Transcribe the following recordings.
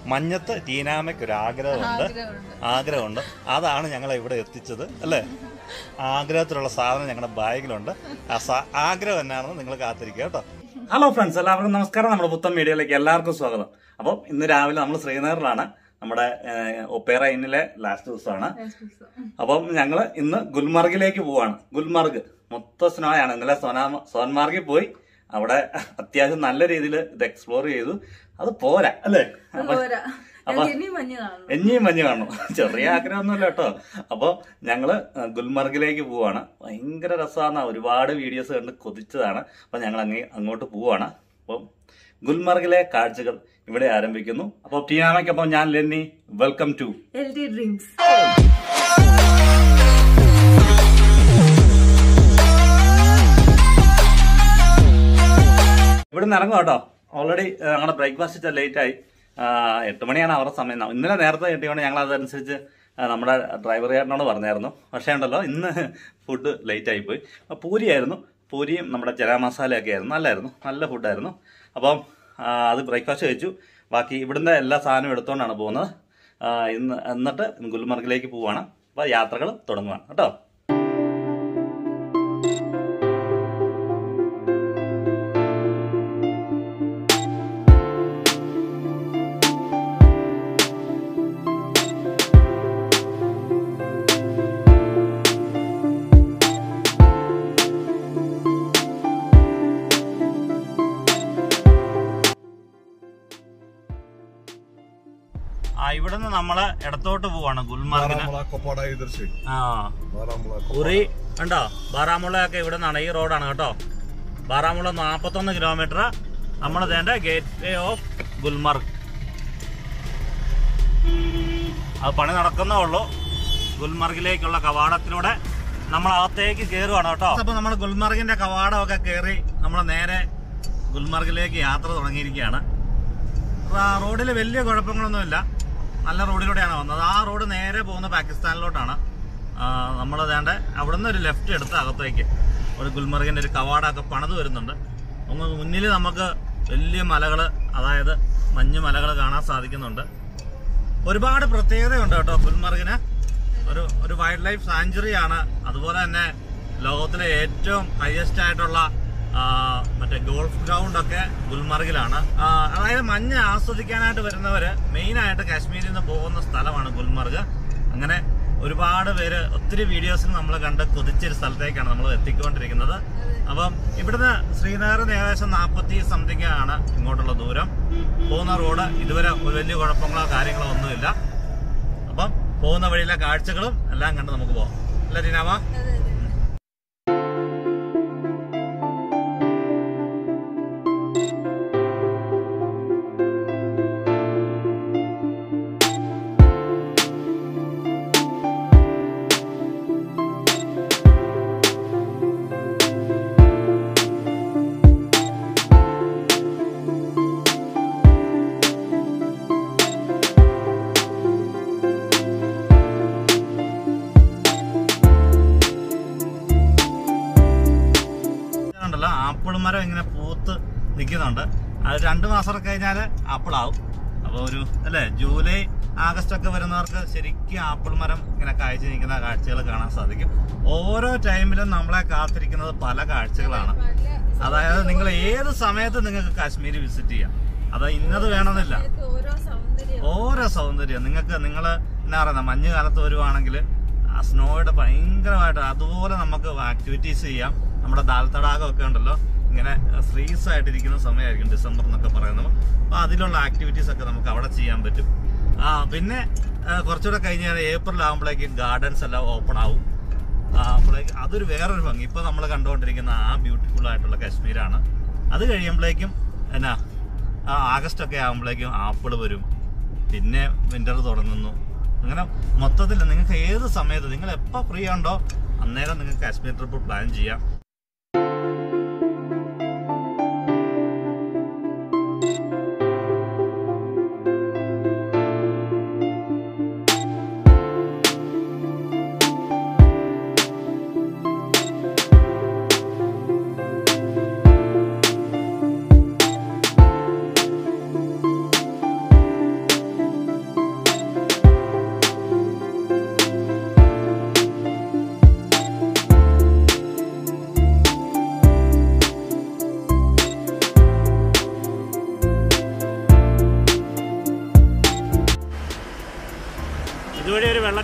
മഞ്ഞത്ത് ടീനാമയ്ക്ക് ഒരു ആഗ്രഹമുണ്ട് ആഗ്രഹമുണ്ട്. ആഗ്രഹമുണ്ട് അതാണ് ഞങ്ങളെ ഇവിടെ എത്തിച്ചത് അല്ലേ ആഗ്രഹത്തിലുള്ള സാധനം ഞങ്ങളുടെ ബാഗിലുണ്ട് ആ സാ- ആഗ്രഹം എന്നാണെന്ന് നിങ്ങൾ കാത്തിരിക്കുക കേട്ടോ ഹലോ ഫ്രണ്ട്സ് എല്ലാവർക്കും നമസ്കാരം നമ്മുടെ പുത്തൻ മീഡിയയിലേക്ക് എല്ലാവർക്കും സ്വാഗതം അപ്പം ഇന്ന് രാവിലെ നമ്മൾ ശ്രീനഗറിലാണ് നമ്മുടെ ഏഹ്, ഒപ്പേറ ഇന്നിലെ ലാസ്റ്റ് ദിവസമാണ് അപ്പം ഞങ്ങൾ ഇന്ന് ഗുൽമർഗിലേക്ക് പോവാണ് ഗുൽമർഗ് മൊത്തം സ്നോയാണ് ഇന്നലെ സോനാ സോൻമാർഗിൽ പോയി അവിടെ അത്യാവശ്യം നല്ല രീതിയിൽ ഇത് എക്സ്പ്ലോർ ചെയ്തു അത് പോരാ അല്ലേ അപ്പൊ പോരാ അപ്പൊ ഇനി മഞ്ഞ് കാണണം ഇനിയും മഞ്ഞ് കാണണം ചെറിയ ആഗ്രഹമൊന്നുമില്ല കേട്ടോ അപ്പോൾ ഞങ്ങള് ഗുൽമർഗിലേക്ക് പോവാണ് ഭയങ്കര രസമാണ് ഒരുപാട് വീഡിയോസ് കണ്ട് കൊതിച്ചതാണ് അപ്പൊ ഞങ്ങൾ അങ്ങ് അങ്ങോട്ട് പോവാണ് അപ്പം ഗുൽമർഗിലെ കാഴ്ചകൾ ഇവിടെ ആരംഭിക്കുന്നു അപ്പോൾ ടീനാമയ്ക്കൊപ്പം ഞാൻ Lenny welcome to L T dreams ഇവിടെ നിന്ന് ഇറങ്ങും കേട്ടോ ഓൾറെഡി ഞങ്ങളുടെ ബ്രേക്ക്ഫാസ്റ്റ് ലേറ്റ് ആയി ആ, എട്ട് മണിയാണ് അവരുടെ സമയം ഇന്നലെ നേരത്തെ കിട്ടിയോണ്ട് ഞങ്ങൾ അതനുസരിച്ച് ആ, നമ്മുടെ ഡ്രൈവർ ചേട്ടനോട് പറഞ്ഞായിരുന്നു പക്ഷേ ഉണ്ടല്ലോ ഇന്ന് ഫുഡ് ലേറ്റ് ആയിപ്പോയി അപ്പോൾ പൂരിയായിരുന്നു പൂരിയും നമ്മുടെ ചന മസാലയൊക്കെ ആയിരുന്നു നല്ലായിരുന്നു നല്ല ഫുഡായിരുന്നു അപ്പം ആ, അത് ബ്രേക്ക്ഫാസ്റ്റ് കഴിച്ചു ബാക്കി ഇവിടുന്ന് എല്ലാ സാധനവും എടുത്തുകൊണ്ടാണ് പോകുന്നത് ആ, ഇന്ന് എന്നിട്ട് ഗുൽമർഗിലേക്ക് പോവാണ് അപ്പോൾ യാത്രകൾ തുടങ്ങുവാണ് കേട്ടോ ആ ഇവിടുന്ന് നമ്മള് ഇടത്തോട്ട് പോവാണ് ഗുൽമർഗിന് बारामूला कुपवाड़ा इधर से ആ बारामूला ഉറി ഉണ്ടോ ബാറാമുളയൊക്കെ ഇവിടെ നിന്നാണ് ഈ റോഡാണ് കേട്ടോ ബാറാമുള നാപ്പത്തൊന്ന് കിലോമീറ്റർ നമ്മൾ വേണ്ട ഗേറ്റ് വേ ഓഫ് ഗുൽമർഗ് അത് പണി നടക്കുന്നേ ഉള്ളൂ ഗുൽമർഗിലേക്കുള്ള കവാടത്തിലൂടെ നമ്മൾ അകത്തേക്ക് കയറുവാണ് കേട്ടോ അപ്പൊ നമ്മൾ ഗുൽമർഗിന്റെ കവാടമൊക്കെ കയറി നമ്മൾ നേരെ ഗുൽമർഗിലേക്ക് യാത്ര തുടങ്ങിയിരിക്കുകയാണ് റോഡിൽ വലിയ കുഴപ്പങ്ങളൊന്നുമില്ല നല്ല റോഡിലൂടെയാണ് വന്നത് ആ റോഡ് നേരെ പോകുന്ന പാകിസ്ഥാനിലോട്ടാണ് നമ്മൾ വേണ്ട അവിടുന്ന് ഒരു ലെഫ്റ്റ് എടുത്ത് അകത്തേക്ക് ഒരു ഗുൽമർഗിന്റെ ഒരു കവാടമൊക്കെ പണിത് വരുന്നുണ്ട് ഒന്ന് മുന്നിൽ നമുക്ക് വലിയ മലകൾ അതായത് മഞ്ഞ് മലകൾ കാണാൻ സാധിക്കുന്നുണ്ട് ഒരുപാട് പ്രത്യേകതയുണ്ട് കേട്ടോ ഗുൽമർഗിന് ഒരു ഒരു വൈൽഡ് ലൈഫ് സാഞ്ചുറി ആണ് അതുപോലെ തന്നെ ലോകത്തിലെ ഏറ്റവും ഹയസ്റ്റ് ആയിട്ടുള്ള ആ, മറ്റേ ഗോൾഫ് ഗ്രൗണ്ട് ഒക്കെ ഗുൽമർഗിലാണ് ആ, അതായത് മഞ്ഞ് ആസ്വദിക്കാനായിട്ട് വരുന്നവര് മെയിൻ ആയിട്ട് കാശ്മീരിൽ നിന്ന് പോകുന്ന സ്ഥലമാണ് ഗുൽമർഗ് അങ്ങനെ ഒരുപാട് പേര് ഒത്തിരി വീഡിയോസിൽ നമ്മൾ കണ്ട് കൊതിച്ചൊരു സ്ഥലത്തേക്കാണ് നമ്മൾ എത്തിക്കൊണ്ടിരിക്കുന്നത് അപ്പം ഇവിടുന്ന് ശ്രീനഗറിൽ നിന്ന് ഏകദേശം നാൽപ്പത്തി സംതിങ് ആണ് ഇങ്ങോട്ടുള്ള ദൂരം പോകുന്ന റോഡ് ഇതുവരെ ഒരു വലിയ കുഴപ്പങ്ങളോ കാര്യങ്ങളോ ഒന്നുമില്ല അപ്പം പോകുന്ന വഴിയിലെ കാഴ്ചകളും എല്ലാം കണ്ട് നമുക്ക് പോവാം അല്ല ടീനാമ ഉണ്ടല്ലോ ആപ്പിൾ മരം ഇങ്ങനെ പൂത്ത് നിൽക്കുന്നുണ്ട് അത് രണ്ടു മാസം കഴിഞ്ഞാല് ആപ്പിൾ ആവും അപ്പൊ ഒരു അല്ലേ ജൂലൈ ആഗസ്റ്റ് ഒക്കെ വരുന്നവർക്ക് ശരിക്കും ആപ്പിൾ മരം ഇങ്ങനെ കാഴ്ച നിൽക്കുന്ന കാഴ്ചകൾ കാണാൻ സാധിക്കും ഓരോ ടൈമിലും നമ്മളെ കാത്തിരിക്കുന്നത് പല കാഴ്ചകളാണ് അതായത് നിങ്ങൾ ഏത് സമയത്ത് നിങ്ങൾക്ക് കാശ്മീർ വിസിറ്റ് ചെയ്യാം അത് ഇന്നത് വേണമെന്നില്ല ഓരോ സൗന്ദര്യം ഓരോ സൗന്ദര്യം നിങ്ങൾക്ക് നിങ്ങൾ എന്നാ പറയുന്ന മഞ്ഞ് കാലത്ത് വരുവാണെങ്കിൽ ആ സ്നോയുടെ ഭയങ്കരമായിട്ട് അതുപോലെ നമുക്ക് ആക്ടിവിറ്റീസ് ചെയ്യാം നമ്മുടെ ദാൽ തടാകം ഒക്കെ ഉണ്ടല്ലോ ഇങ്ങനെ ഫ്രീസ് ആയിട്ടിരിക്കുന്ന സമയമായിരിക്കും ഡിസംബർ എന്നൊക്കെ പറയുന്നത് അപ്പൊ അതിലുള്ള ആക്ടിവിറ്റീസ് ഒക്കെ നമുക്ക് അവിടെ ചെയ്യാൻ പറ്റും ആ പിന്നെ ആ, കുറച്ചുകൂടെ കഴിഞ്ഞാൽ ഏപ്രിൽ ആകുമ്പോഴേക്കും ഗാർഡൻസ് എല്ലാം ഓപ്പൺ ആവും ആ, അപ്പോഴേക്കും അതൊരു വേറൊരു ഭംഗി ഇപ്പൊ നമ്മൾ കണ്ടുകൊണ്ടിരിക്കുന്ന ആ ബ്യൂട്ടിഫുൾ ആയിട്ടുള്ള കാശ്മീരാണ് അത് കഴിയുമ്പോഴേക്കും എന്നാ ആ ആഗസ്റ്റ് ഒക്കെ ആകുമ്പോഴേക്കും ആപ്പിൾ വരും പിന്നെ വിന്റർ തുടങ്ങുന്നു അങ്ങനെ മൊത്തത്തിൽ നിങ്ങൾക്ക് ഏത് സമയത്ത് നിങ്ങൾ എപ്പോൾ ഫ്രീ ഉണ്ടോ അന്നേരം നിങ്ങൾക്ക് കാശ്മീർ ട്രിപ്പ് പ്ലാൻ ചെയ്യാം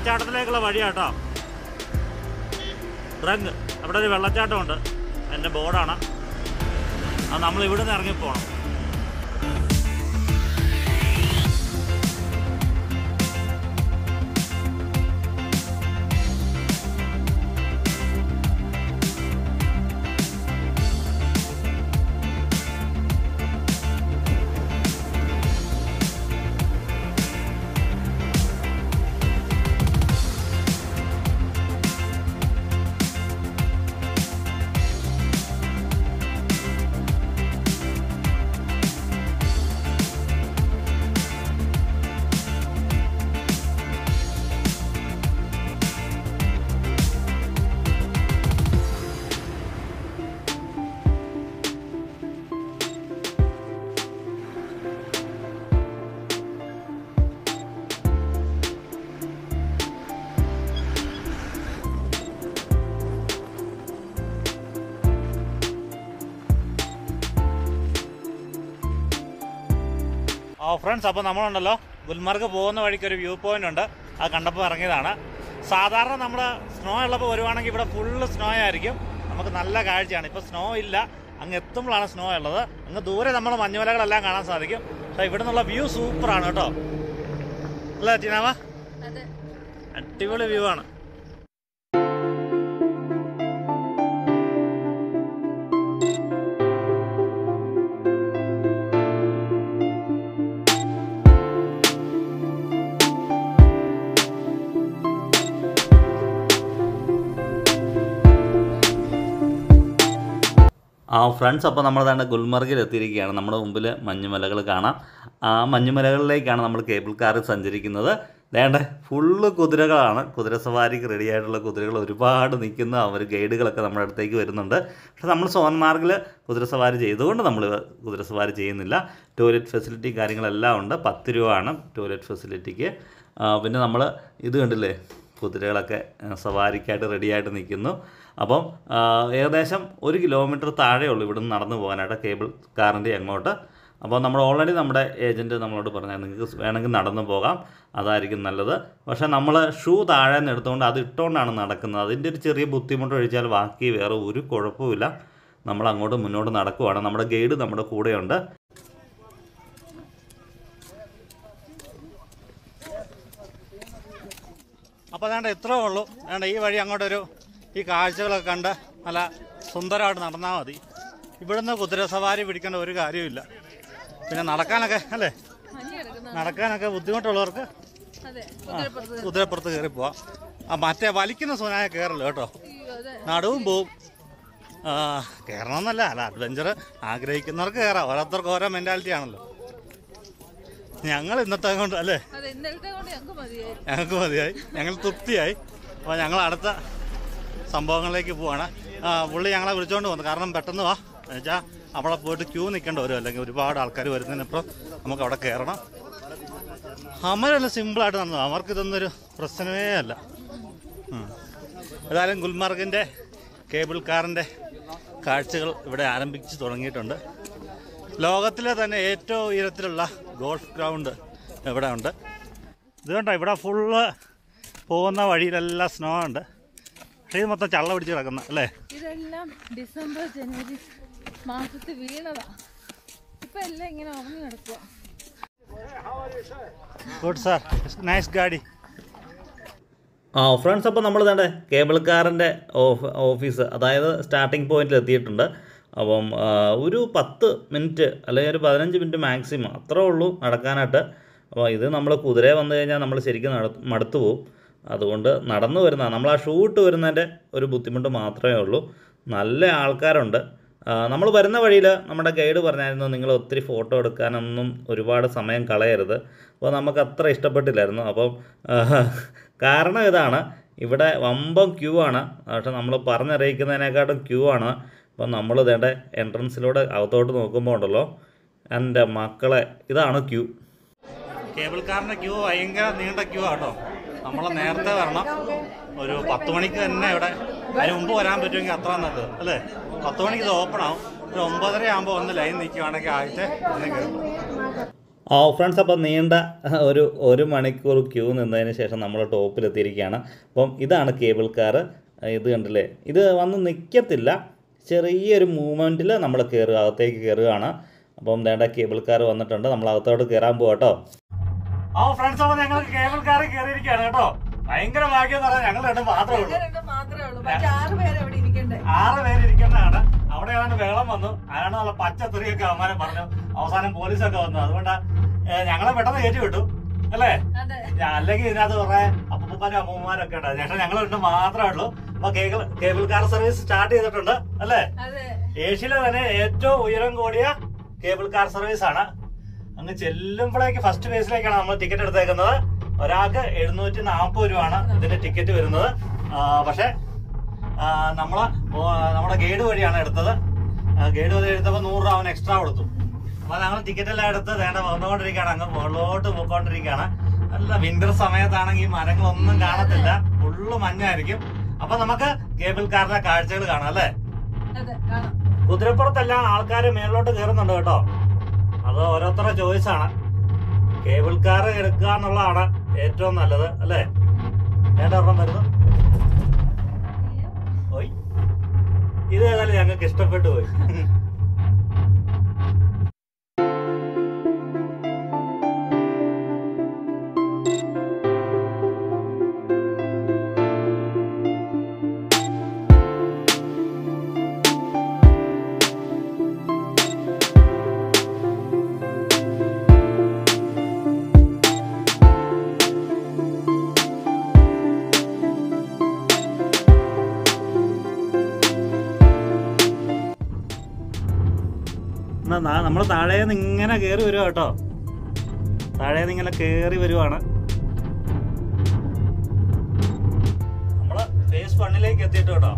വെള്ളച്ചാട്ടത്തിലേക്കുള്ള വഴിയാട്ടോ റങ് അവിടെ ഒരു വെള്ളച്ചാട്ടമുണ്ട് എൻ്റെ ബോർഡാണ് അത് നമ്മൾ ഇവിടുന്ന് ഇറങ്ങിപ്പോണം ആ ഫ്രണ്ട്സ് അപ്പോൾ നമ്മളുണ്ടല്ലോ ഗുൽമർഗ് പോകുന്ന വഴിക്ക് ഒരു വ്യൂ പോയിന്റ് ഉണ്ട് അത് കണ്ടപ്പോൾ ഇറങ്ങിയതാണ് സാധാരണ നമ്മൾ സ്നോ ഉള്ളപ്പോൾ വരുവാണെങ്കിൽ ഇവിടെ ഫുള്ള് സ്നോ ആയിരിക്കും നമുക്ക് നല്ല കാഴ്ചയാണ് ഇപ്പോൾ സ്നോ ഇല്ല അങ്ങ് എത്തുമ്പോഴാണ് സ്നോ ഉള്ളത് അങ്ങ് ദൂരെ നമ്മൾ മഞ്ഞുമലകളെല്ലാം കാണാൻ സാധിക്കും പക്ഷേ ഇവിടെ നിന്നുള്ള വ്യൂ സൂപ്പറാണ് കേട്ടോ അല്ലേ ടീനാവ അതെ അടിപൊളി വ്യൂ ആണ് ആ ഫ്രണ്ട്സ് അപ്പോൾ നമ്മൾ തന്നെ ഗുൽമർഗിൽ എത്തിയിരിക്കുകയാണ് നമ്മുടെ മുമ്പിൽ മഞ്ഞുമലകൾ കാണാം ആ മഞ്ഞുമലകളിലേക്കാണ് നമ്മൾ കേബിൾ കാറിൽ സഞ്ചരിക്കുന്നത് വേണ്ട ഫുള്ള് കുതിരകളാണ് കുതിരസവാരിക്ക് റെഡി ആയിട്ടുള്ള കുതിരകൾ ഒരുപാട് നിൽക്കുന്ന അവർ ഗൈഡുകളൊക്കെ നമ്മുടെ അടുത്തേക്ക് വരുന്നുണ്ട് പക്ഷേ നമ്മൾ സോൻമാർഗിൽ കുതിരസവാരി ചെയ്തുകൊണ്ട് നമ്മൾ കുതിരസവാരി ചെയ്യുന്നില്ല ടോയ്ലറ്റ് ഫെസിലിറ്റി കാര്യങ്ങളെല്ലാം ഉണ്ട് പത്ത് രൂപ ആണ് ടോയ്ലറ്റ് ഫെസിലിറ്റിക്ക് ആ, പിന്നെ നമ്മൾ ഇത് കണ്ടില്ലേ കുതിരകളൊക്കെ ആ, സവാരിക്കായിട്ട് റെഡിയായിട്ട് നിൽക്കുന്നു അപ്പം ആ, ഏകദേശം ഒരു കിലോമീറ്റർ താഴെയുള്ളൂ ഇവിടുന്ന് നടന്നു പോകാനായിട്ട് കേബിൾ കാറിൻ്റെ അങ്ങോട്ട് അപ്പോൾ നമ്മൾ ഓൾറെഡി നമ്മുടെ ഏജൻറ്റ് നമ്മളോട് പറഞ്ഞാൽ നിങ്ങൾക്ക് വേണമെങ്കിൽ നടന്നു പോകാം അതായിരിക്കും നല്ലത് പക്ഷേ നമ്മൾ ഷൂ താഴെ നിന്ന് എടുത്തുകൊണ്ട് അത് ഇട്ടുകൊണ്ടാണ് നടക്കുന്നത് അതിൻ്റെ ഒരു ചെറിയ ബുദ്ധിമുട്ട് ഒഴിച്ചാൽ ബാക്കി വേറെ ഒരു കുഴപ്പമില്ല നമ്മൾ അങ്ങോട്ട് മുന്നോട്ട് നടക്കുവാണ് നമ്മുടെ ഗൈഡ് നമ്മുടെ കൂടെയുണ്ട് അപ്പോൾ വേണ്ട ഇത്രേ ഉള്ളൂ വേണ്ട ഈ വഴി അങ്ങോട്ടൊരു ഈ കാഴ്ചകളൊക്കെ കണ്ട് നല്ല സുന്ദരമായിട്ട് നടന്നാൽ മതി ഇവിടുന്ന് കുതിര സവാരി പിടിക്കേണ്ട ഒരു കാര്യമില്ല പിന്നെ നടക്കാനൊക്കെ അല്ലേ മഞ്ഞ് കിടക്കുന്ന നടക്കാനൊക്കെ ബുദ്ധിമുട്ടുള്ളവർക്ക് അതെ കുതിരപ്പുറത്ത് കുതിരപ്പുറത്ത് കയറി പോവാം ആ മറ്റേ വലിക്കുന്ന സൂനായ കയറല്ലോ കേട്ടോ അയ്യോ, അതെ നടുവും പോവും ആ, കയറണമെന്നല്ല അല്ല അഡ്വഞ്ചർ ആഗ്രഹിക്കുന്നവർക്ക് കയറാം ഓരോരുത്തർക്ക് ഓരോ മെൻറ്റാലിറ്റി ആണല്ലോ ഞങ്ങൾ ഇന്നത്തെ കൊണ്ട് അല്ലേ അതെ ഇന്നലത്തെ കൊണ്ട് ഞങ്ങൾക്ക് മതിയായി ഞങ്ങൾക്ക് മതിയായി ഞങ്ങൾ തൃപ്തിയായി അപ്പോൾ ഞങ്ങൾ അടുത്ത സംഭവങ്ങളിലേക്ക് പോവാണ് ആ, പുള്ളി ഞങ്ങളെ വിളിച്ചുകൊണ്ട് വന്നു കാരണം പെട്ടെന്ന് വാ എന്നുവെച്ചാൽ അവിടെ പോയിട്ട് ക്യൂ നിൽക്കേണ്ടി വരും അല്ലെങ്കിൽ ഒരുപാട് ആൾക്കാർ വരുന്നതിനപ്പുറം നമുക്ക് അവിടെ കയറണം അമരെല്ലാം സിമ്പിളായിട്ട് നടന്നു അവർക്ക് ഇതൊന്നൊരു പ്രശ്നമേ അല്ല ഉം. ഏതായാലും ഗുൽമർഗിൻ്റെ കേബിൾ കാറിൻ്റെ കാഴ്ചകൾ ഇവിടെ ആരംഭിച്ച് തുടങ്ങിയിട്ടുണ്ട് ലോകത്തിലെ തന്നെ ഏറ്റവും ഉയരത്തിലുള്ള ഗോൾഫ് ഗ്രൗണ്ട് ഇവിടെ ഉണ്ട് ഇത് കണ്ടോ ഇവിടെ ഫുള്ള് പോകുന്ന വഴിയിലെല്ലാം സ്നോ ഉണ്ട് പക്ഷേ ഇത് മൊത്തം ചള്ള പിടിച്ച് കിടക്കുന്ന അല്ലേ ഇതെല്ലാം ഡിസംബർ ജനുവരി മാസത്തിൽ വീണതാ ഇപ്പൊ എല്ലാം ഇങ്ങനെ ഉറങ്ങി കിടക്കുക ഗുഡ് സാർ നൈസ് ഗാഡി ആ ഫ്രണ്ട്സ് അപ്പോൾ നമ്മൾ തന്നെ കേബിൾ കാറിൻ്റെ ഓഫ് ഓഫീസ് അതായത് സ്റ്റാർട്ടിംഗ് പോയിന്റിൽ എത്തിയിട്ടുണ്ട് അപ്പം ആ, ഒരു പത്ത് മിനിറ്റ് അല്ലെങ്കിൽ ഒരു പതിനഞ്ച് മിനിറ്റ് മാക്സിമം അത്രേ ഉള്ളൂ നടക്കാനായിട്ട് അപ്പോൾ ഇത് നമ്മൾ കുതിരയെ വന്നു കഴിഞ്ഞാൽ നമ്മൾ ശരിക്കും നട മടുത്തു പോകും അതുകൊണ്ട് നടന്നു വരുന്നതാണ് നമ്മൾ ആ ഷൂട്ട് വരുന്നതിൻ്റെ ഒരു ബുദ്ധിമുട്ട് മാത്രമേ ഉള്ളൂ നല്ല ആൾക്കാരുണ്ട് നമ്മൾ വരുന്ന വഴിയിൽ നമ്മുടെ ഗൈഡ് പറഞ്ഞായിരുന്നു നിങ്ങൾ ഒത്തിരി ഫോട്ടോ എടുക്കാനൊന്നും ഒരുപാട് സമയം കളയരുത് അപ്പോൾ നമുക്ക് അത്ര ഇഷ്ടപ്പെട്ടില്ലായിരുന്നു അപ്പം ആ, കാരണം ഇതാണ് ഇവിടെ വമ്പം ക്യൂ ആണ് പക്ഷെ നമ്മൾ പറഞ്ഞറിയിക്കുന്നതിനെക്കാട്ടും ക്യൂ ആണ് അപ്പം നമ്മൾ ഇതേണ്ട എൻട്രൻസിലൂടെ അകത്തോട്ട് നോക്കുമ്പോൾ ഉണ്ടല്ലോ എൻ്റെ മക്കളെ ഇതാണ് ക്യൂ കേബിൾ കാറിൻ്റെ ക്യൂ ഭയങ്കര നീണ്ട ക്യൂ ആട്ടോ നമ്മൾ നേരത്തെ വരണം ഒരു പത്ത് മണിക്ക് തന്നെ ഇവിടെ അതിന് മുമ്പ് വരാൻ പറ്റുമെങ്കിൽ അത്ര നല്ലത് അല്ലേ പത്ത് മണിക്ക് ഇത് ഓപ്പൺ ആവും ഒരു ഒമ്പതര ആകുമ്പോൾ ഒന്ന് ലൈൻ നിൽക്കുവാണെങ്കിൽ ആദ്യത്തെ ഒന്ന് കയറും ആ ഫ്രണ്ട്സ് അപ്പോൾ നീണ്ട ഒരു ഒരു മണിക്കൂർ ക്യൂ നിന്നതിന് ശേഷം നമ്മൾ ടോപ്പിലെത്തിയിരിക്കുകയാണ് അപ്പം ഇതാണ് കേബിൾ കാർ ഇത് കണ്ടില്ലേ ഇത് വന്ന് നിൽക്കത്തില്ല ചെറിയൊരു മൂവ്മെൻറ്റിൽ നമ്മൾ കയറുക അകത്തേക്ക് കയറുകയാണ് അപ്പം വേണ്ട കേബിൾ കാർ വന്നിട്ടുണ്ട് നമ്മൾ അകത്തോട്ട് കയറാൻ പോകട്ടോ ആ ഫ്രണ്ട്സ് അപ്പോൾ ഞങ്ങൾ കേബിൾ കാർ കയറിയിരിക്കുകയാണ് കേട്ടോ ഭയങ്കര ഭാഗ്യം എന്ന് പറഞ്ഞാൽ ഞങ്ങൾ രണ്ടും മാത്രമേ ഉള്ളൂ മാത്രമേ ഉള്ളൂ മറ്റേ ആറ് പേര് അവിടെ ഇരിക്കണ്ടേ ആറ് പേര് ഇരിക്കുന്നതാണ് അവിടെ ഏതാണ്ട് വെള്ളം വന്നു അതാണ് നല്ല പച്ചത്തെറിയൊക്കെ അവന്മാരെ പറഞ്ഞു അവസാനം പോലീസൊക്കെ വന്നു അതുകൊണ്ടാ ഏ, ഞങ്ങളെ പെട്ടെന്ന് കയറ്റി വിട്ടു അല്ലേ അതെ ഞാ- അല്ലെങ്കിൽ ഇതിനകത്ത് കുറെ അപ്പൂപ്പന്മാരും അമ്മൂമ്മമാരൊക്കെ ഉണ്ട് ഞങ്ങൾ ഞങ്ങൾ രണ്ട് മാത്രമേ ഉള്ളൂ അപ്പൊ cable cable car service start ചെയ്തിട്ടുണ്ട് അല്ലേ അതെ ഏഷ്യയിലെ തന്നെ ഏറ്റവും ഉയരം കൂടിയ കേബിൾ കാർ സർവീസ് ആണ് അങ്ങ് ചെല്ലുമ്പോഴേക്ക് ഫസ്റ്റ് ഫേസിലേക്കാണ് നമ്മൾ ടിക്കറ്റ് എടുത്തേക്കുന്നത് ഒരാൾക്ക് എഴുന്നൂറ്റി നാൽപ്പത് രൂപയാണ് ഇതിന്റെ ടിക്കറ്റ് വരുന്നത് ആ, പക്ഷേ ആ, നമ്മള് ഓ- നമ്മുടെ ഗൈഡ് വഴിയാണ് എടുത്തത് ഗൈഡ് വഴി എടുത്തപ്പോൾ നൂറ് രൂപ അവൻ എക്സ്ട്രാ കൊടുത്തു അപ്പൊ ഞങ്ങൾ ടിക്കറ്റ് എല്ലാം എടുത്ത് വേണ്ട വന്നുകൊണ്ടിരിക്കുകയാണ് അങ്ങ് മുകളിലോട്ട് പോയിക്കൊണ്ടിരിക്കുകയാണ് നല്ല വിന്റർ സമയത്താണെങ്കിൽ ഈ മരങ്ങളൊന്നും കാണത്തില്ല ഫുള്ള് മഞ്ഞായിരിക്കും അപ്പൊ നമുക്ക് കേബിൾ കാറിലെ കാഴ്ചകൾ കാണാം അല്ലേ അതെ കാണാം കുതിരപ്പുറത്തെല്ലാം ആൾക്കാർ മേളിലോട്ട് കയറുന്നുണ്ട് കേട്ടോ അത് ഓരോരുത്തരുടെ ചോയ്സ് ആണ് കേബിൾ കാർ എടുക്കുക എന്നുള്ളതാണ് ഏറ്റവും നല്ലത് അല്ലേ വേണ്ട ഒരെണ്ണം വരുന്നു ഓയ് ഇത് ഏതായാലും ഞങ്ങൾക്ക് ഇഷ്ടപ്പെട്ടു പോയി നമ്മൾ താഴേന്ന് ഇങ്ങനെ കയറി വരുവാ കേട്ടോ താഴേന്ന് ഇങ്ങനെ കയറി വരുവാണ് നമ്മള് ഫേസ് വണ്ണിലേക്ക് എത്തിയിട്ട് കേട്ടോ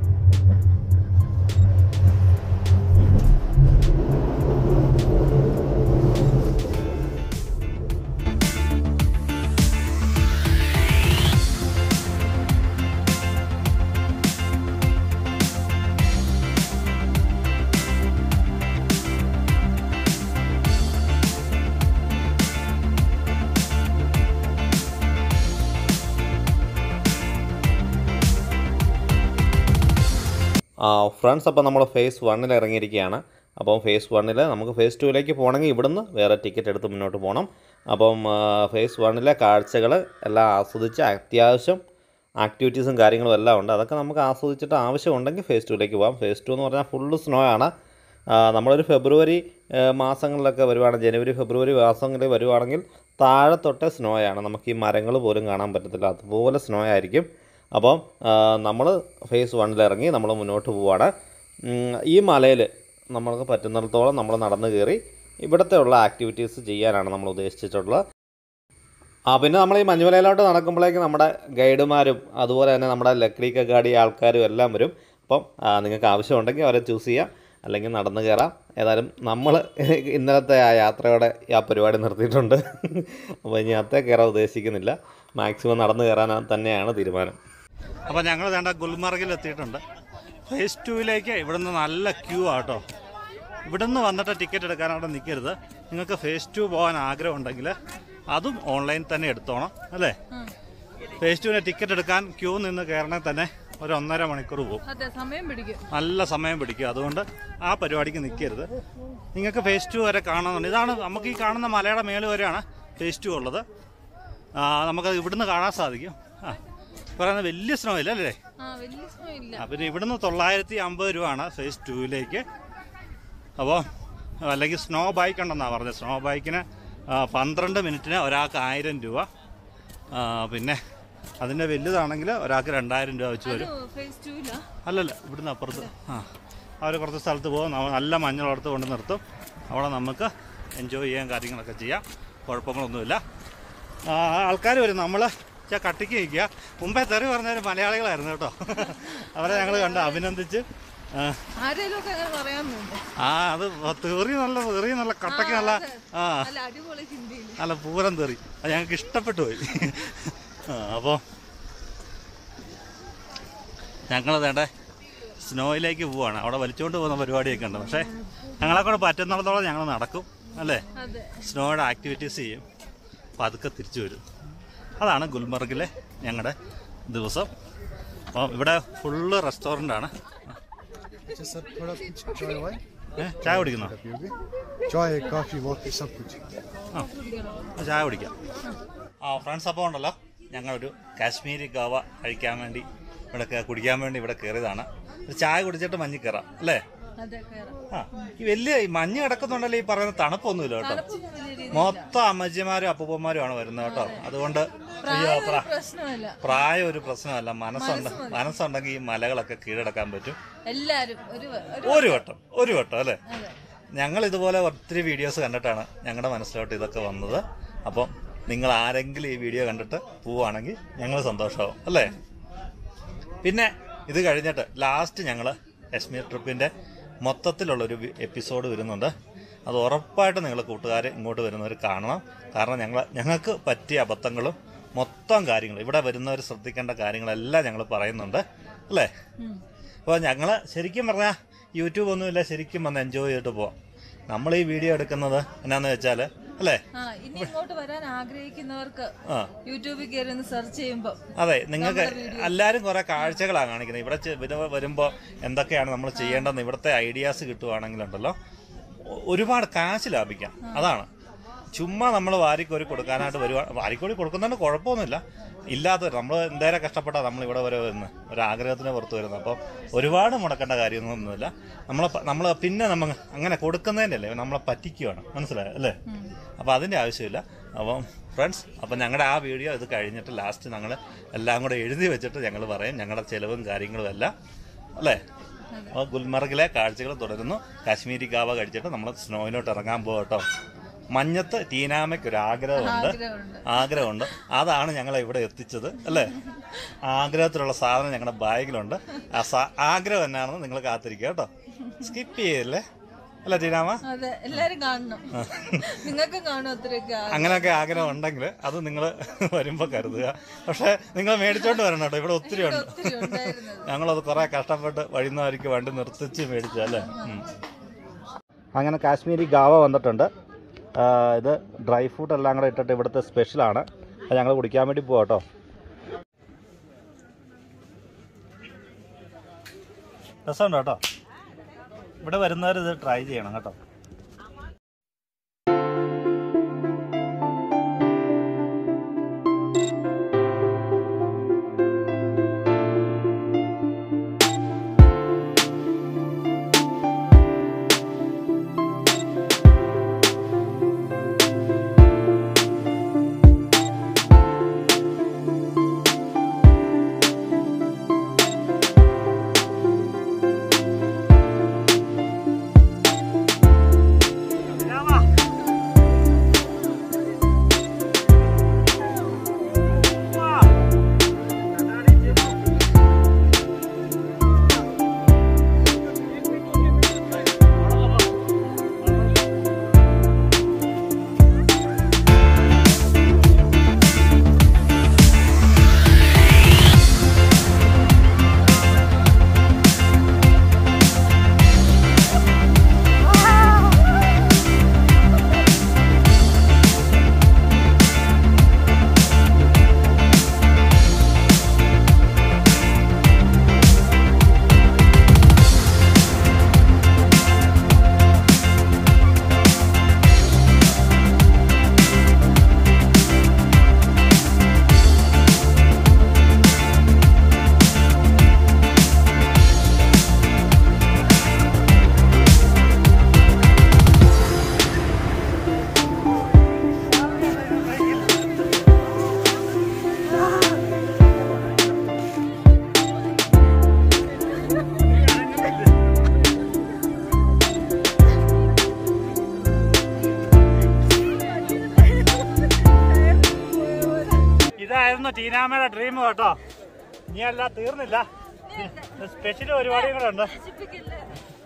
ഫ്രണ്ട്സ് അപ്പോൾ നമ്മൾ ഫേസ് വണ്ണിൽ ഇറങ്ങിയിരിക്കുകയാണ് അപ്പം ഫേസ് വണ്ണിൽ നമുക്ക് ഫേസ് ടുവിലേക്ക് പോകണമെങ്കിൽ ഇവിടുന്ന് വേറെ ടിക്കറ്റ് എടുത്ത് മുന്നോട്ട് പോകണം അപ്പം ഫേസ് വണ്ണിലെ കാഴ്ചകൾ എല്ലാം ആസ്വദിച്ച് അത്യാവശ്യം ആക്ടിവിറ്റീസും കാര്യങ്ങളും എല്ലാം ഉണ്ട് അതൊക്കെ നമുക്ക് ആസ്വദിച്ചിട്ട് ആവശ്യമുണ്ടെങ്കിൽ ഫേസ് ടുവിലേക്ക് പോകാം ഫേസ് ടു എന്ന് പറഞ്ഞാൽ ഫുള്ള് സ്നോ ആണ് ആ, നമ്മളൊരു ഫെബ്രുവരി ആ, മാസങ്ങളിലൊക്കെ വരുവാണ് ജനുവരി ഫെബ്രുവരി മാസങ്ങളിൽ വരുവാണെങ്കിൽ താഴെ തൊട്ടേ സ്നോയാണ് നമുക്ക് ഈ മരങ്ങൾ പോലും കാണാൻ പറ്റത്തില്ല അതുപോലെ സ്നോ ആയിരിക്കും അപ്പം നമ്മൾ ഫേസ് വണ്ണിൽ ഇറങ്ങി നമ്മൾ മുന്നോട്ട് പോവാണ് ഉം, ഈ മലയിൽ നമ്മൾക്ക് പറ്റുന്നിടത്തോളം നമ്മൾ നടന്നു കയറി ഇവിടുത്തെ ഉള്ള ആക്ടിവിറ്റീസ് ചെയ്യാനാണ് നമ്മൾ ഉദ്ദേശിച്ചിട്ടുള്ളത് ആ പിന്നെ നമ്മൾ ഈ മഞ്ഞുമലയിലോട്ട് നടക്കുമ്പോഴേക്ക് നമ്മുടെ ഗൈഡുമാരും അതുപോലെ തന്നെ നമ്മുടെ ലക്ഡിക്ക ഗാഡി ആൾക്കാരും എല്ലാം വരും അപ്പം ആ, നിങ്ങൾക്ക് ആവശ്യമുണ്ടെങ്കിൽ അവരെ ചൂസ് ചെയ്യാം അല്ലെങ്കിൽ നടന്നു കയറാം ഏതായാലും നമ്മൾ ഇന്നലത്തെ ആ യാത്രയോടെ ആ പരിപാടി നിർത്തിയിട്ടുണ്ട് അപ്പോൾ ഇനി അത്തേ കയറാൻ ഉദ്ദേശിക്കുന്നില്ല മാക്സിമം നടന്നു കയറാൻ തന്നെയാണ് തീരുമാനം അപ്പോൾ ഞങ്ങൾ വേണ്ട ഗുൽമർഗിൽ എത്തിയിട്ടുണ്ട് ഫേസ് ടുവിലേക്ക് ഇവിടുന്ന് നല്ല ക്യൂ ആട്ടോ ഇവിടുന്ന് വന്നിട്ട് ടിക്കറ്റ് എടുക്കാൻ അവിടെ നിൽക്കരുത് നിങ്ങൾക്ക് ഫേസ് ടു പോകാൻ ആഗ്രഹം ഉണ്ടെങ്കിൽ അതും ഓൺലൈൻ തന്നെ എടുത്തോണം അല്ലേ ഫേസ് ടുവിന് ടിക്കറ്റ് എടുക്കാൻ ക്യൂ നിന്ന് കയറണേ തന്നെ ഒരു ഒന്നര മണിക്കൂർ പോകും അതെ സമയം പിടിക്കും നല്ല സമയം പിടിക്കും അതുകൊണ്ട് ആ പരിപാടിക്ക് നിൽക്കരുത് നിങ്ങൾക്ക് ഫേസ് ടു വരെ കാണുന്നുണ്ട് ഇതാണ് നമുക്ക് ഈ കാണുന്ന മലയുടെ മേല് വരെയാണ് ഫേസ് ടു ഉള്ളത് ആ, നമുക്കത് ഇവിടുന്ന് കാണാൻ സാധിക്കും ആ പറയുന്നത് വലിയ സ്നോ ഇല്ല അല്ലേ ആ വലിയ സ്നോ ഇല്ല ആ, പിന്നെ ഇവിടുന്ന് തൊള്ളായിരത്തി അമ്പത് രൂപയാണ് ഫേസ് ടൂവിലേക്ക് അപ്പോൾ അല്ലെങ്കിൽ സ്നോ ബൈക്ക് ഉണ്ടെന്നാണ് പറഞ്ഞത് സ്നോ ബൈക്കിന് ആ, പന്ത്രണ്ട് മിനിറ്റിന് ഒരാൾക്ക് ആയിരം രൂപ ആ, പിന്നെ അതിൻ്റെ വലുതാണെങ്കിൽ ഒരാൾക്ക് രണ്ടായിരം രൂപ വെച്ച് വരും ഫേസ് ടു ഇല്ല അല്ലല്ല ഇവിടുന്ന് അപ്പുറത്ത് ആ അവർ കുറച്ച് സ്ഥലത്ത് പോകും നമ്മ- നല്ല മഞ്ഞളടുത്ത് കൊണ്ട് നിർത്തും അവിടെ നമുക്ക് എൻജോയ് ചെയ്യാൻ കാര്യങ്ങളൊക്കെ ചെയ്യാം കുഴപ്പങ്ങളൊന്നുമില്ല ആൾക്കാർ വരും നമ്മൾ കട്ടിക്ക് നിൽക്കുക മുമ്പേ തെറി പറഞ്ഞൊരു മലയാളികളായിരുന്നു കേട്ടോ അവരെ ഞങ്ങൾ കണ്ട് അഭിനന്ദിച്ച് ആ, ആരേലും ഒക്കെ അങ്ങനെ പറയാന്നുണ്ട് ആ അത് തെറി നല്ല തെറി നല്ല കട്ടക്ക് നല്ല ആ അല്ല അടിപൊളി ഹിന്ദിയിൽ നല്ല പൂരം തെറി അത് ഞങ്ങൾക്ക് ഇഷ്ടപ്പെട്ടു പോയി ആ അപ്പോൾ ഞങ്ങൾ വേണ്ട സ്നോയിലേക്ക് പോവാണ് അവിടെ വലിച്ചുകൊണ്ട് പോകുന്ന പരിപാടിയൊക്കെ ഉണ്ട് പക്ഷേ ഞങ്ങളെ കൂടെ പറ്റുന്നിടത്തോളം ഞങ്ങൾ നടക്കും അല്ലേ അതെ സ്നോയുടെ ആക്ടിവിറ്റീസ് ചെയ്യും പതുക്കെ തിരിച്ചു വരും അതാണ് ഗുൽമർഗിലെ ഞങ്ങളുടെ ദിവസം അപ്പം ഇവിടെ ഫുള്ള് റെസ്റ്റോറൻ്റ് ആണ് Just a put up chai away. ഏ, ചായ കുടിക്കുന്നോ Chai, coffee, water, सब कुछ. ആ ആ, ചായ കുടിക്കാം ആ ഫ്രണ്ട്സ് അപ്പോൾ ഉണ്ടല്ലോ ഞങ്ങളൊരു കാശ്മീരി ഗവ കഴിക്കാൻ വേണ്ടി ഇവിടെ കേ- കുടിക്കാൻ വേണ്ടി ഇവിടെ കയറിയതാണ് ഒരു ചായ കുടിച്ചിട്ട് മഞ്ഞ് കയറാം അല്ലേ അതെ കയറാം ആ ഈ വലിയ ഈ മഞ്ഞ് കിടക്കുന്നുണ്ടല്ലോ ഈ പറയുന്ന തണുപ്പൊന്നുമില്ല കേട്ടോ തണുപ്പൊന്നും വലിയ രീതിയിൽ മൊത്തം അമ്മച്ചിമാരും അപ്പൂപ്പന്മാരുമാണ് വരുന്നത് കേട്ടോ അതുകൊണ്ട് അയ്യോ പ്രായം പ്ര- ഒരു പ്രശ്നമല്ല പ്രായം ഒരു പ്രശ്നമല്ല മനസ്സുണ്ട് മനസ്സുണ്ടെങ്കിൽ ഈ മലകളൊക്കെ കീഴടക്കാൻ പറ്റും എല്ലാരും ഒരു ഒരു ഒരു വട്ടം ഒരു വട്ടം അല്ലേ അതെ ഞങ്ങൾ ഇതുപോലെ ഒത്തിരി വീഡിയോസ് കണ്ടിട്ടാണ് ഞങ്ങളുടെ മനസ്സിലോട്ട് ഇതൊക്കെ വന്നത് അപ്പം നിങ്ങൾ ആരെങ്കിലും ഈ വീഡിയോ കണ്ടിട്ട് പോവുകയാണെങ്കിൽ ഞങ്ങൾ സന്തോഷമാവും അല്ലേ പിന്നെ ഇത് കഴിഞ്ഞിട്ട് ലാസ്റ്റ് ഞങ്ങൾ കശ്മീർ ട്രിപ്പിൻ്റെ മൊത്തത്തിലുള്ളൊരു വി- എപ്പിസോഡ് വരുന്നുണ്ട് അത് ഉറപ്പായിട്ട് നിങ്ങൾ കൂട്ടുകാർ ഇങ്ങോട്ട് വരുന്നവർ കാണണം കാരണം ഞങ്ങൾ ഞങ്ങൾക്ക് പറ്റിയ അബദ്ധങ്ങളും മൊത്തം കാര്യങ്ങളും ഇവിടെ വരുന്നവർ ശ്രദ്ധിക്കേണ്ട കാര്യങ്ങളെല്ലാം ഞങ്ങൾ പറയുന്നുണ്ട് അല്ലേ അപ്പോൾ ഞങ്ങൾ ശരിക്കും പറഞ്ഞാൽ യൂട്യൂബ് ഒന്നുമില്ല ശരിക്കും വന്ന് എൻജോയ് ചെയ്തിട്ട് പോവാം നമ്മൾ ഈ വീഡിയോ എടുക്കുന്നത് എന്നാന്ന് വെച്ചാൽ അല്ലേ ആ ഇനി ഇങ്ങോട്ട് വരാൻ ആഗ്രഹിക്കുന്നവർക്ക് ആ യൂട്യൂബിൽ കയറി ഒന്ന് സെർച്ച് ചെയ്യുമ്പോ അതെ നിങ്ങൾക്ക് എല്ലാവരും കുറെ കാഴ്ചകളാണ് കാണിക്കുന്നത് ഇവിടെ ചെ- ഇവിടെ വരുമ്പോൾ എന്തൊക്കെയാണ് നമ്മൾ ചെയ്യേണ്ടതെന്ന് ഇവിടുത്തെ ഐഡിയാസ് കിട്ടുവാണെങ്കിലുണ്ടല്ലോ ഒ- ഒരുപാട് കാശ് ലാഭിക്കാം അതാണ് ചുമ്മാ നമ്മൾ വാരിക്കോരി കൊടുക്കാനായിട്ട് വരുവാ വാരിക്കോരി കൊടുക്കുന്നതുകൊണ്ട് കുഴപ്പമൊന്നുമില്ല ഇല്ലാത്ത നമ്മൾ എന്തേരം കഷ്ടപ്പെട്ടാൽ നമ്മൾ ഇവിടെ വരെ വരുന്നത് ഒരു ആഗ്രഹത്തിന് പുറത്ത് വരുന്നത് അപ്പം ഒരുപാട് മുടക്കേണ്ട കാര്യമൊന്നുമില്ല നമ്മളെ പ- നമ്മൾ പിന്നെ നമ്മൾ അങ്ങനെ കൊടുക്കുന്നതിൻ്റെ അല്ലേ നമ്മളെ പറ്റിക്കുകയാണ് മനസ്സിലായോ അല്ലേ അപ്പം അതിൻ്റെ ആവശ്യമില്ല അപ്പം ഫ്രണ്ട്സ് അപ്പം ഞങ്ങളുടെ ആ വീഡിയോ ഇത് കഴിഞ്ഞിട്ട് ലാസ്റ്റ് ഞങ്ങൾ എല്ലാം കൂടെ എഴുതി വെച്ചിട്ട് ഞങ്ങൾ പറയും ഞങ്ങളുടെ ചിലവും കാര്യങ്ങളും എല്ലാം അല്ലേ അപ്പോൾ ഗുൽമർഗിലെ കാഴ്ചകൾ തുടരുന്നു കാശ്മീരി ഗാവ കഴിച്ചിട്ട് നമ്മൾ സ്നോയിലോട്ട് ഇറങ്ങാൻ പോകട്ടോ മഞ്ഞത്ത് ടീനാമയ്ക്ക് ഒരു ആഗ്രഹമുണ്ട് ആഗ്രഹമുണ്ട് ആഗ്രഹമുണ്ട് അതാണ് ഞങ്ങളെ ഇവിടെ എത്തിച്ചത് അല്ലേ ആഗ്രഹത്തിലുള്ള സാധനം ഞങ്ങളുടെ ബാഗിലുണ്ട് ആ സാ- ആഗ്രഹം എന്നാണെന്ന് നിങ്ങൾ കാത്തിരിക്കുക കേട്ടോ സ്കിപ്പ് ചെയ്യല്ലേ അല്ല ടീനാമ അതെ എല്ലാരും കാണണം നിങ്ങൾക്കും കാണും അത്രയൊക്കെ ആ- അങ്ങനെയൊക്കെ ആഗ്രഹം ഉണ്ടെങ്കിൽ അത് നിങ്ങൾ വരുമ്പോൾ കരുതുക പക്ഷേ നിങ്ങൾ മേടിച്ചോണ്ട് വരണം കേട്ടോ ഇവിടെ ഒത്തിരി ഉണ്ട് ഒത്തിരി ഉണ്ടായിരുന്നത് ഞങ്ങളത് കുറെ കഷ്ടപ്പെട്ട് വഴിയുന്നവർക്ക് വണ്ടി നിർത്തിച്ച് മേടിച്ചല്ലേ അങ്ങനെ കാശ്മീരി ഗാവ വന്നിട്ടുണ്ട് ആ, ഇത് ഡ്രൈ ഫ്രൂട്ട് എല്ലാം കൂടെ ഇട്ടിട്ട് ഇവിടുത്തെ സ്പെഷ്യലാണ് അത് ഞങ്ങൾ കുടിക്കാൻ വേണ്ടി പോവാം കേട്ടോ രസമുണ്ട് കേട്ടോ ഇവിടെ വരുന്നവർ ഇത് ട്രൈ ചെയ്യണം കേട്ടോ ഇതായിരുന്നു ടീനാമയുടെ ഡ്രീം കേട്ടോ ഇനി അല്ല തീർന്നില്ല സ്പെഷ്യൽ പരിപാടിയും കൂടെ ഉണ്ട് നശിപ്പിക്കില്ലേ?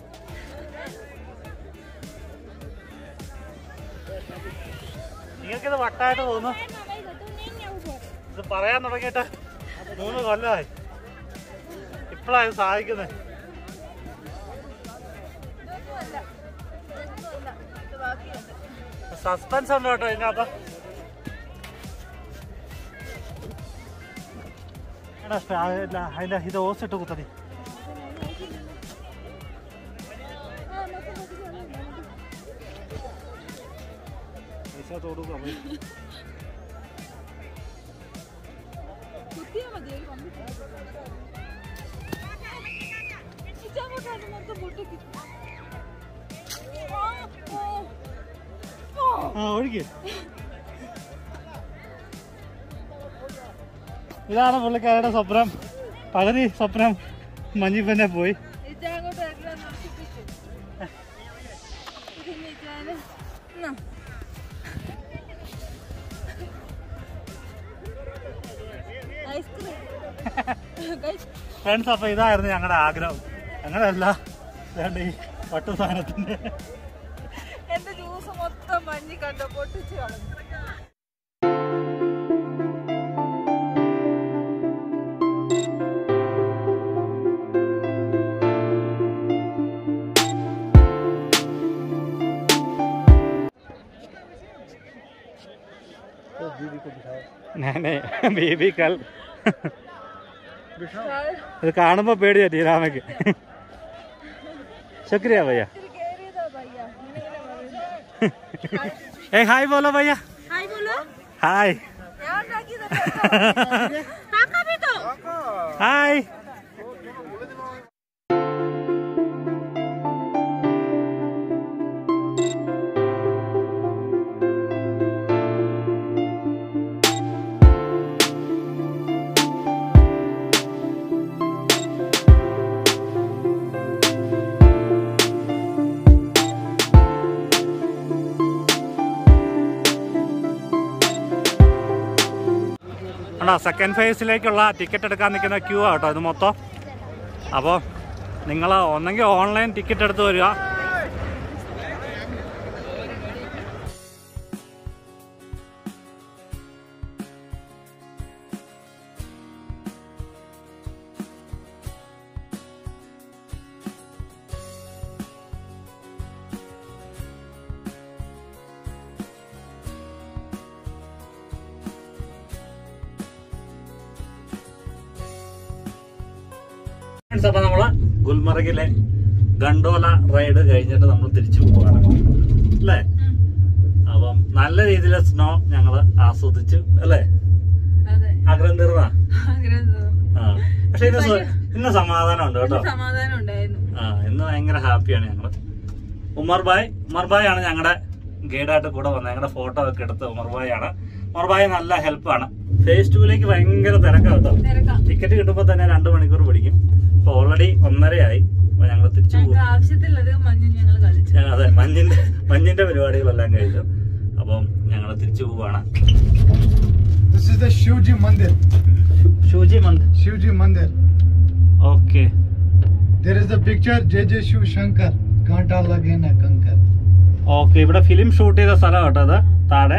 നിങ്ങൾക്കിത് വട്ടായിട്ട് തോന്നുന്നു ഇത് പറയാൻ തുടങ്ങിയിട്ട് മൂന്ന് കൊല്ലമായി ഇപ്പോഴാണ് ഇത് സാധിക്കുന്നത് ഇതൊന്നുമല്ല. ഇതൊന്നുമല്ല. ഇത് ബാക്കിയുണ്ട്. സസ്പെൻസ് ഉണ്ട് കേട്ടോ ഇതിനകത്ത് എടാ സ്പ- അതില്ല, അതിന്റെ ഇത് ഓസിട്ട് കുത്തടി പൈസ തൊടുക കുത്തിയാ മതി ഒരു കമ്പി ഇച്ചങ്ങോട്ടാണ് മൊത്തം പൊട്ടിക്ക്. ആ, ഓ. ഓ. ആ ഒഴുകി ഇതാണ് പുള്ളിക്കാരുടെ സ്വപ്നം പകുതി സ്വപ്നം മഞ്ഞിൽ തന്നെ പോയി ഇച്ചങ്ങോട്ട് എല്ലാം നശിപ്പിച്ചു. ഇതിന് ഇച്ചാന് എന്നാ. ഐസ്ക്രീം കഴിച്ച്. ഫ്രണ്ട്സ് അപ്പൊ ഇതായിരുന്നു ഞങ്ങളുടെ ആഗ്രഹം ഞങ്ങളല്ല വേണ്ട ഈ വട്ടു സാധനത്തിന്റെ എന്റെ ജ്യൂസ് മൊത്തം മഞ്ഞി കണ്ടോ പൊട്ടിച്ചു കളഞ്ഞു ഞാനേ ബേബി കൽ ഇത് കാണുമ്പോ പേടിയാ ടീരാമയ്ക്ക് ശുക്രിയ ഭയ്യ ഇത്തിരി കേറിയതാ ഭയ്യ ഇങ്ങനെ പറയുന്നത്. ഏ ഹായ് ബോലോ ഭയ്യ ഹായ് ബോലോ ഹായ് ഞാൻ ഉണ്ടാക്കിയതല്ലേ കാക്ക പീത്തോ ഹായ് ആണോ സെക്കൻഡ് ഫേസിലേക്കുള്ള ടിക്കറ്റ് എടുക്കാൻ നിൽക്കുന്ന ക്യൂ ആട്ടോ ഇത് മൊത്തം അപ്പോൾ നിങ്ങൾ ഒന്നെങ്കിൽ ഓൺലൈൻ ടിക്കറ്റ് എടുത്ത് വരിക ഫ്രണ്ട്സ് അപ്പൊ നമ്മള് ഗുൽമർഗിലെ ഗണ്ടോല റൈഡ് കഴിഞ്ഞിട്ട് നമ്മൾ തിരിച്ചു പോവാണ് അല്ലേ അപ്പം നല്ല രീതിയിൽ സ്നോ ഞങ്ങള് ആസ്വദിച്ചു അല്ലേ അതെ ആഗ്രഹം തീർന്നാ ആഗ്രഹം തോന്നി. ആ പക്ഷെ ഇന്ന് സു- ഇന്ന് സമാധാനം ഉണ്ട് കേട്ടോ സമാധാനം ഉണ്ടായിരുന്നു ആ ഇന്ന് ഭയങ്കര ഹാപ്പിയാണ് ഞങ്ങള് ഉമർ ബായ് ഉമർ ബായ് ആണ് ഞങ്ങളുടെ ഗൈഡായിട്ട് കൂടെ വന്നത് ഞങ്ങളുടെ ഫോട്ടോ ഒക്കെ എടുത്ത് ഉമർ ബായ് ആണ് ഉമർ ബായ് നല്ല ഹെൽപ്പാണ് ഫേസ് ടൂവിലേക്ക് ഭയങ്കര തിരക്കാണ് കേട്ടോ തിരക്കാം ടിക്കറ്റ് കിട്ടുമ്പോൾ തന്നെ രണ്ട് മണിക്കൂർ പിടിക്കും ഇപ്പൊ ഓൾറെഡി ഒന്നരയായി അപ്പൊ ഞങ്ങൾ തിരിച്ചു പോകും ഞങ്ങൾക്ക് ആവശ്യത്തിലധികം മഞ്ഞ് ഞങ്ങൾ കളിച്ചു ഞങ്ങൾ അതെ മഞ്ഞിന്റെ മഞ്ഞിന്റെ പരിപാടികളെല്ലാം കഴിഞ്ഞു അപ്പം ഞങ്ങൾ തിരിച്ചു പോവാണ് This is the Shivji Mandir. ഷൂജി മന്ത് Shivji Mandir. Okay There is the picture JJ Shiv Shankar. Kanta lage na kankar. Okay ഇവിടെ ഫിലിം ഷൂട്ട് ചെയ്ത സ്ഥലം കേട്ടോ അത് താഴെ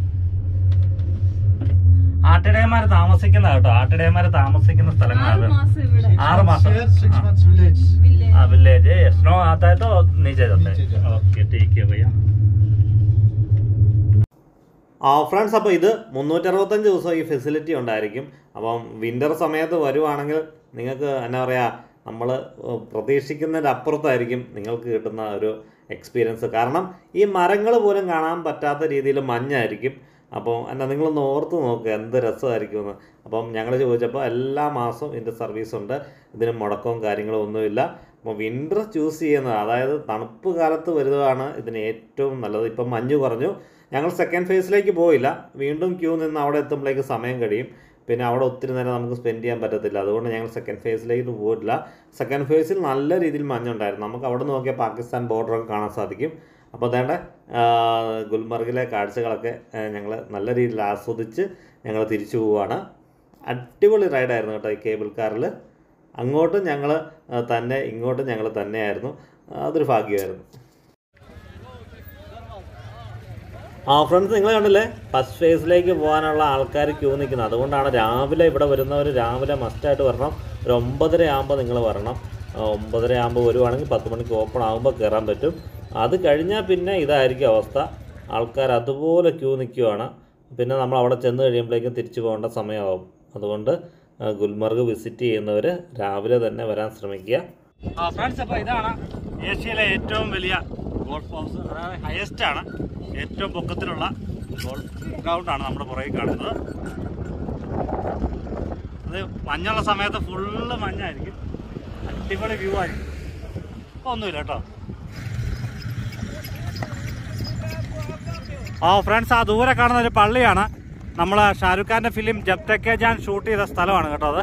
ആട്ടിടയന്മാര് താമസിക്കുന്ന കേട്ടോ ആട്ടിടയന്മാര് താമസിക്കുന്ന ആറ് സ്ഥലങ്ങളാണ് മാസം ഇവിടെ ആറ് മാസം Here, six हाँ। months village. വില്ലേജ് हाँ विलेज है स्नो आता है तो नीचे जाता नीचे है जाता है। ओके ठीक है भैया ആ ഫ്രണ്ട്സ് അപ്പോൾ ഇത് മുന്നൂറ്ററുപത്തഞ്ച് ദിവസം ഈ ഫെസിലിറ്റി ഉണ്ടായിരിക്കും അപ്പം വിൻ്റർ സമയത്ത് വരുവാണെങ്കിൽ നിങ്ങൾക്ക് എന്നാ പറയുക നമ്മൾ പ്രതീക്ഷിക്കുന്നതിൻ്റെ അപ്പുറത്തായിരിക്കും നിങ്ങൾക്ക് കിട്ടുന്ന ഒരു എക്സ്പീരിയൻസ് കാരണം ഈ മരങ്ങൾ പോലും കാണാൻ പറ്റാത്ത രീതിയിൽ മഞ്ഞായിരിക്കും അപ്പോൾ എന്നാ നിങ്ങളൊന്ന് ഓർത്ത് നോക്കുക എന്ത് രസമായിരിക്കുമെന്ന് അപ്പം ഞങ്ങൾ ചോദിച്ചപ്പോൾ എല്ലാ മാസവും ഇതിൻ്റെ സർവീസ് ഉണ്ട് ഇതിന് മുടക്കവും കാര്യങ്ങളും ഒന്നുമില്ല അപ്പോൾ വിൻ്റർ ചൂസ് ചെയ്യുന്നത് അതായത് തണുപ്പ് കാലത്ത് വരുന്നതാണ് ഇതിന് ഏറ്റവും നല്ലത് ഇപ്പം മഞ്ഞ് കുറഞ്ഞു ഞങ്ങൾ സെക്കൻഡ് ഫേസിലേക്ക് പോയില്ല വീണ്ടും ക്യൂ നിന്ന് അവിടെ എത്തുമ്പോഴേക്ക് സമയം കഴിയും പിന്നെ അവിടെ ഒത്തിരി നേരം നമുക്ക് സ്പെൻഡ് ചെയ്യാൻ പറ്റത്തില്ല അതുകൊണ്ട് ഞങ്ങൾ സെക്കൻഡ് ഫേസിലേക്ക് പോയിട്ടില്ല സെക്കൻഡ് ഫേസിൽ നല്ല രീതിയിൽ മഞ്ഞുണ്ടായിരുന്നു നമുക്ക് അവിടെ നോക്കിയാൽ പാകിസ്ഥാൻ ബോർഡറൊക്കെ കാണാൻ സാധിക്കും അപ്പോൾ അതേണ്ട ഗുൽമർഗിലെ കാഴ്ചകളൊക്കെ ഞങ്ങൾ നല്ല രീതിയിൽ ആസ്വദിച്ച് ഞങ്ങൾ തിരിച്ചു പോവുകയാണ് അടിപൊളി റൈഡായിരുന്നു കേട്ടോ ഈ കേബിൾ കാറിൽ അങ്ങോട്ടും ഞങ്ങൾ തന്നെ ഇങ്ങോട്ടും ഞങ്ങൾ തന്നെയായിരുന്നു അതൊരു ഭാഗ്യമായിരുന്നു ആ ഫ്രണ്ട്സ് നിങ്ങൾ കണ്ടില്ലേ ഫസ്റ്റ് ഫേസിലേക്ക് പോകാനുള്ള ആൾക്കാർ ക്യൂ നിൽക്കുന്നത് അതുകൊണ്ടാണ് രാവിലെ ഇവിടെ വരുന്നവർ രാവിലെ മസ്റ്റായിട്ട് വരണം ഒരു ഒമ്പതര ആകുമ്പോൾ നിങ്ങൾ വരണം ആ, ഒമ്പതര ആകുമ്പോൾ വരുവാണെങ്കിൽ പത്ത് മണിക്ക് ഓപ്പൺ ആകുമ്പോൾ കയറാൻ പറ്റും അത് കഴിഞ്ഞാൽ പിന്നെ ഇതായിരിക്കും അവസ്ഥ ആൾക്കാർ അതുപോലെ ക്യൂ നിൽക്കുവാണ് പിന്നെ നമ്മൾ അവിടെ ചെന്ന് കഴിയുമ്പോഴേക്കും തിരിച്ചു പോകേണ്ട സമയമാവും അതുകൊണ്ട് ആ, ഗുൽമർഗ് വിസിറ്റ് ചെയ്യുന്നവർ രാവിലെ തന്നെ വരാൻ ശ്രമിക്കുക ഫ്രണ്ട്സ് അപ്പോൾ ഇതാണ് ഏഷ്യയിലെ ഏറ്റവും വലിയ ഗോൾഫ് ഹൗസ് അതായത് ഹയസ്റ്റ് ആണ് ഏറ്റവും പൊക്കത്തിലുള്ള ഗോൾഫ് ഗ്രൗണ്ടാണ് നമ്മുടെ പുറകിൽ കാണുന്നത് അത് മഞ്ഞുള്ള സമയത്ത് ഫുള്ള് മഞ്ഞായിരിക്കും അടിപൊളി വ്യൂ ആയിരിക്കും ഇപ്പൊ ഒന്നുമില്ല കേട്ടോ ആ ഫ്രണ്ട്സ് ആ ദൂരെ കാണുന്ന ഒരു പള്ളിയാണ് നമ്മൾ ഷാരൂഖ് ഖാന്റെ ഫിലിം ജബ് തെക്കെ ജാൻ ഷൂട്ട് ചെയ്ത സ്ഥലമാണ് കേട്ടോ അത്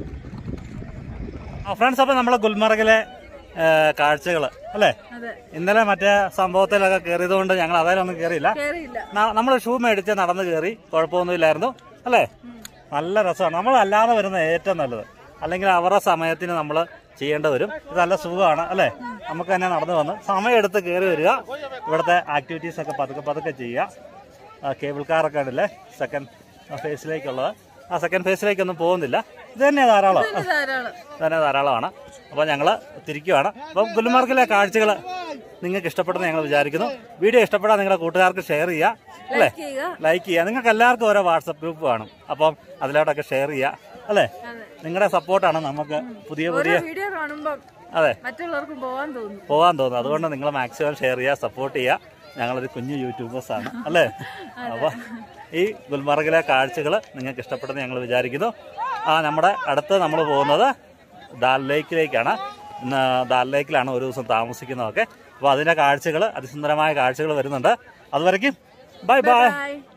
ആ ഫ്രണ്ട്സ് അപ്പോൾ നമ്മൾ ഗുൽമർഗിലെ കാഴ്ചകൾ അല്ലേ അതെ ഇന്നലെ മറ്റേ സംഭവത്തിലൊക്കെ കയറിയത് കൊണ്ട് ഞങ്ങൾ അതിലൊന്നും കയറിയില്ല കേറിയില്ല നമ്മൾ ഷൂ മേടിച്ച് നടന്ന് കയറി കുഴപ്പമൊന്നുമില്ലായിരുന്നു അല്ലേ നല്ല രസമാണ് നമ്മൾ അല്ലാതെ വരുന്ന ഏറ്റവും നല്ലത് അല്ലെങ്കിൽ അവരുടെ സമയത്തിന് നമ്മൾ ചെയ്യേണ്ടി വരും ഇത് നല്ല സുഖമാണ് അല്ലേ നമുക്ക് തന്നെ നടന്നു വന്ന് സമയമെടുത്ത് കയറി വരിക ഇവിടുത്തെ ആക്ടിവിറ്റീസ് ഒക്കെ പതുക്കെ പതുക്കെ ചെയ്യുക കേബിൾ കാറൊക്കെ ഉണ്ടല്ലേ സെക്കൻഡ് ഫേസിലേക്കുള്ളത് ആ സെക്കൻഡ് ഫേസിലേക്കൊന്നും പോകുന്നില്ല ഇത് തന്നെ ധാരാളം ഇത് ധാരാളം തന്നെ ധാരാളമാണ് അപ്പോൾ ഞങ്ങൾ തിരിക്കുവാണ് അപ്പം ഗുൽമാർഗിലെ കാഴ്ചകൾ നിങ്ങൾക്ക് ഇഷ്ടപ്പെടുന്ന ഞങ്ങൾ വിചാരിക്കുന്നു വീഡിയോ ഇഷ്ടപ്പെടാൻ നിങ്ങളുടെ കൂട്ടുകാർക്ക് ഷെയർ ചെയ്യുക അല്ലേ ലൈക്ക് ചെയ്യുക ലൈക്ക് ചെയ്യുക നിങ്ങൾക്ക് എല്ലാവർക്കും ഓരോ വാട്സപ്പ് ഗ്രൂപ്പ് കാണും അപ്പം അതിലോട്ടൊക്കെ ഷെയർ ചെയ്യുക അല്ലേ അതെ നിങ്ങളുടെ സപ്പോർട്ടാണ് നമുക്ക് പുതിയ ഓരോ പുതിയ വീഡിയോ കാണുമ്പം അതെ മറ്റുള്ളവർക്കും പോവാൻ തോന്നും പോകാൻ തോന്നുന്നു അതുകൊണ്ട് നിങ്ങൾ മാക്സിമം ഷെയർ ചെയ്യുക സപ്പോർട്ട് ചെയ്യുക ഞങ്ങളൊരു കുഞ്ഞു യൂട്യൂബേഴ്സ് ആണ് അല്ലേ അപ്പോൾ ഈ ഗുൽമർഗിലെ കാഴ്ചകൾ നിങ്ങൾക്ക് ഇഷ്ടപ്പെടുന്ന ഞങ്ങൾ വിചാരിക്കുന്നു ആ നമ്മുടെ അടുത്ത് നമ്മൾ പോകുന്നത് ദാൽ ലേക്കിലേക്കാണ് ഇന്ന് ദാൽ ലേക്കിലാണ് ഒരു ദിവസം താമസിക്കുന്നതൊക്കെ അപ്പോൾ അതിൻ്റെ കാഴ്ചകൾ അതിസുന്ദരമായ കാഴ്ചകൾ വരുന്നുണ്ട് അതുവരയ്ക്കും ബൈ ബൈ ബൈ